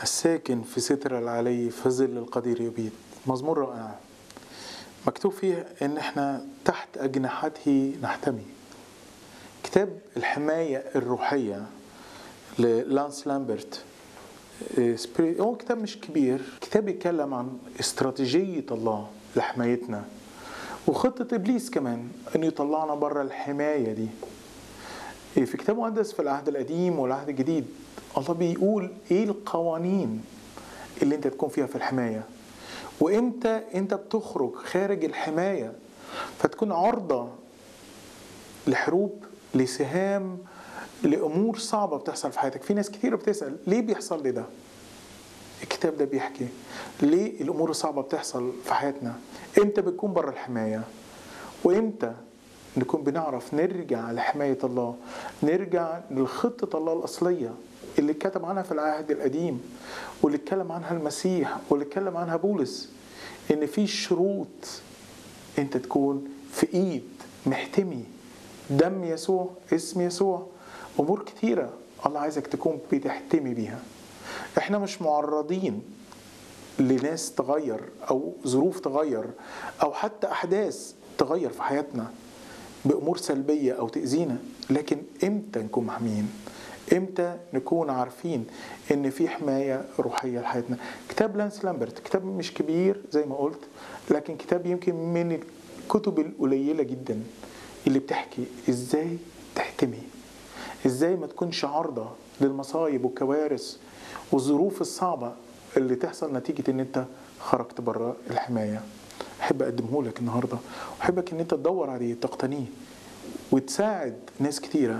الساكن في ستر العلي في ظل القدير يبيد مزمور رائع مكتوب فيه ان احنا تحت اجنحته نحتمي كتاب الحماية الروحية للانس لامبرت هو كتاب مش كبير كتاب يتكلم عن استراتيجية الله لحمايتنا وخطة إبليس كمان إنه يطلعنا بره الحماية دي في كتاب مقدس في العهد القديم والعهد الجديد الله بيقول إيه القوانين اللي أنت تكون فيها في الحماية وإمتى أنت بتخرج خارج الحماية فتكون عرضة لحروب لسهام لأمور صعبة بتحصل في حياتك في ناس كتير بتسأل ليه بيحصل لي ده الكتاب ده بيحكي ليه الامور الصعبه بتحصل في حياتنا امتى بتكون بره الحمايه وامتى نكون بنعرف نرجع لحمايه الله نرجع لخطه الله الاصليه اللي اتكتب عنها في العهد القديم واللي اتكلم عنها المسيح واللي اتكلم عنها بولس ان في شروط انت تكون في ايد محتمي دم يسوع اسم يسوع امور كتيره الله عايزك تكون بتحتمي بيها احنا مش معرضين لناس تغير او ظروف تغير او حتى احداث تغير في حياتنا بامور سلبيه او تاذينا لكن امتى نكون محميين امتى نكون عارفين ان في حمايه روحيه لحياتنا كتاب لانس لامبرت كتاب مش كبير زي ما قلت لكن كتاب يمكن من الكتب القليله جدا اللي بتحكي ازاي تحتمي ازاي ما تكونش عارضه للمصايب والكوارث والظروف الصعبة اللي تحصل نتيجة ان انت خرجت بره الحماية احب اقدمه لك النهاردة واحبك ان انت تدور عليه تقتنيه وتساعد ناس كتيرة